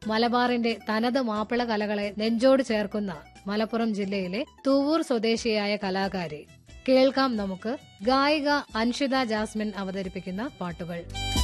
മലബാറിന്റെ തനത് മാപ്പിള കലകളെ നെഞ്ചോട് ചേർക്കുന്ന മലപ്പുറം ജില്ലയിലെ തൂവൂർ സ്വദേശിയായ കലാകാരി കേൾക്കാം നമുക്ക് ഗായിക അൻഷിത ജാസ്മിൻ അവതരിപ്പിക്കുന്ന പാട്ടുകൾ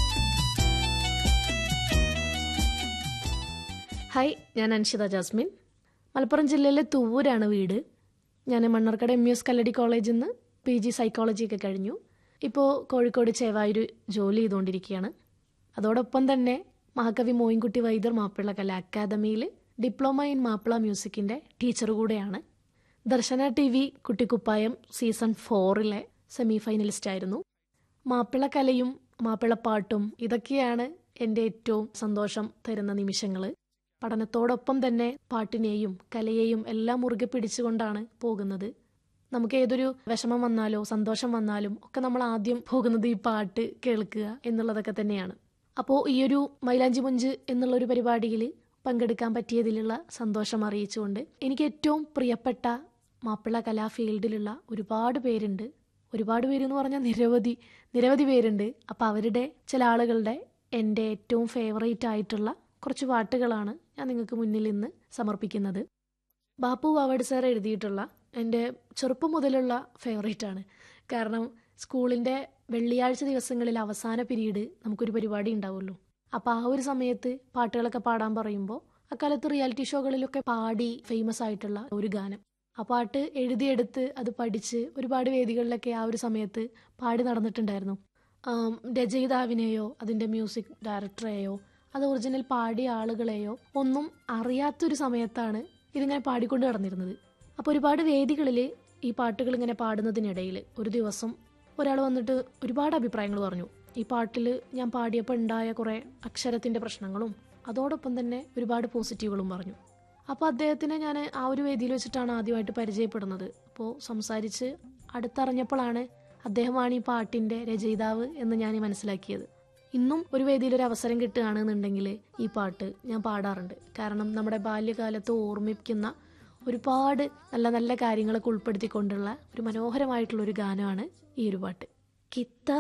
ഹായ് ഞാൻ അൻഷിത ജാസ്മിൻ മലപ്പുറം ജില്ലയിലെ തുവൂരാണ് വീട് ഞാൻ മണ്ണാർക്കാട് എം എസ് കല്ലടി കോളേജിൽ നിന്ന് പി ജി സൈക്കോളജി ഒക്കെ കഴിഞ്ഞു ഇപ്പോൾ കോഴിക്കോട് ചേവായൂർ ജോലി ചെയ്തുകൊണ്ടിരിക്കുകയാണ് അതോടൊപ്പം തന്നെ മഹാകവി മോയിൻകുട്ടി വൈദ്യർ മാപ്പിള കല അക്കാദമിയിൽ ഡിപ്ലോമ ഇൻ മാപ്പിള മ്യൂസിക്കിൻ്റെ ടീച്ചർ കൂടെയാണ് ദർശന ടി വി കുട്ടിക്കുപ്പായം സീസൺ ഫോറിലെ സെമി ഫൈനലിസ്റ്റ് ആയിരുന്നു മാപ്പിള കലയും മാപ്പിളപ്പാട്ടും ഇതൊക്കെയാണ് എൻ്റെ ഏറ്റവും സന്തോഷം തരുന്ന നിമിഷങ്ങൾ പഠനത്തോടൊപ്പം തന്നെ പാട്ടിനെയും കലയെയും എല്ലാം മുറുകെ പിടിച്ചുകൊണ്ടാണ് പോകുന്നത് നമുക്ക് ഏതൊരു വിഷമം വന്നാലോ സന്തോഷം വന്നാലും ഒക്കെ നമ്മൾ ആദ്യം പോകുന്നത് ഈ പാട്ട് കേൾക്കുക എന്നുള്ളതൊക്കെ തന്നെയാണ് അപ്പോൾ ഈ ഒരു മൈലാഞ്ചി മുഞ്ച് എന്നുള്ള ഒരു പരിപാടിയിൽ പങ്കെടുക്കാൻ പറ്റിയതിലുള്ള സന്തോഷം അറിയിച്ചുകൊണ്ട് എനിക്ക് ഏറ്റവും പ്രിയപ്പെട്ട മാപ്പിള കലാ ഫീൽഡിലുള്ള ഒരുപാട് പേരുണ്ട് ഒരുപാട് പേര് എന്ന് പറഞ്ഞാൽ നിരവധി നിരവധി പേരുണ്ട് അപ്പോൾ അവരുടെ ചില ആളുകളുടെ എൻ്റെ ഏറ്റവും ഫേവറേറ്റ് ആയിട്ടുള്ള കുറച്ച് പാട്ടുകളാണ് ഞാൻ നിങ്ങൾക്ക് മുന്നിൽ ഇന്ന് സമർപ്പിക്കുന്നത് ബാപ്പു വാവട് സാർ എഴുതിയിട്ടുള്ള എൻ്റെ ചെറുപ്പം മുതലുള്ള ഫേവറേറ്റ് ആണ് കാരണം സ്കൂളിൻ്റെ വെള്ളിയാഴ്ച ദിവസങ്ങളിൽ അവസാന പീരീഡ് നമുക്കൊരു പരിപാടി ഉണ്ടാവുമല്ലോ അപ്പോൾ ആ ഒരു സമയത്ത് പാട്ടുകളൊക്കെ പാടാൻ പറയുമ്പോൾ അക്കാലത്ത് റിയാലിറ്റി ഷോകളിലൊക്കെ പാടി ഫേമസ് ആയിട്ടുള്ള ഒരു ഗാനം ആ പാട്ട് എഴുതിയെടുത്ത് അത് പഠിച്ച് ഒരുപാട് വേദികളിലൊക്കെ ആ ഒരു സമയത്ത് പാടി നടന്നിട്ടുണ്ടായിരുന്നു ആം, രചയിതാവിനെയോ അതിൻ്റെ മ്യൂസിക് ഡയറക്ടറെയോ അത് ഒറിജിനൽ പാടിയ ആളുകളെയോ ഒന്നും അറിയാത്തൊരു സമയത്താണ് ഇതിങ്ങനെ പാടിക്കൊണ്ട് നടന്നിരുന്നത് അപ്പോൾ ഒരുപാട് വേദികളിൽ ഈ പാട്ടുകൾ ഇങ്ങനെ പാടുന്നതിനിടയിൽ ഒരു ദിവസം ഒരാൾ വന്നിട്ട് ഒരുപാട് അഭിപ്രായങ്ങൾ പറഞ്ഞു ഈ പാട്ടിൽ ഞാൻ പാടിയപ്പോൾ ഉണ്ടായ കുറേ അക്ഷരത്തിൻ്റെ പ്രശ്നങ്ങളും അതോടൊപ്പം തന്നെ ഒരുപാട് പോസിറ്റീവുകളും പറഞ്ഞു അപ്പോൾ അദ്ദേഹത്തിനെ ഞാൻ ആ ഒരു വേദിയിൽ വെച്ചിട്ടാണ് ആദ്യമായിട്ട് പരിചയപ്പെടുന്നത് അപ്പോൾ സംസാരിച്ച് അടുത്തറിഞ്ഞപ്പോഴാണ് അദ്ദേഹമാണ് ഈ പാട്ടിൻ്റെ രചയിതാവ് എന്ന് ഞാൻ മനസ്സിലാക്കിയത് ഇന്നും ഒരു വേദിയിൽ ഒരു അവസരം കിട്ടുകയാണെന്നുണ്ടെങ്കിൽ ഈ പാട്ട് ഞാൻ പാടാറുണ്ട് കാരണം നമ്മുടെ ബാല്യകാലത്ത് ഓർമ്മിക്കുന്ന ഒരുപാട് നല്ല നല്ല കാര്യങ്ങളൊക്കെ ഉൾപ്പെടുത്തിക്കൊണ്ടുള്ള ഒരു മനോഹരമായിട്ടുള്ള ഒരു ഗാനമാണ് ഈ ഒരു പാട്ട് കിത്ത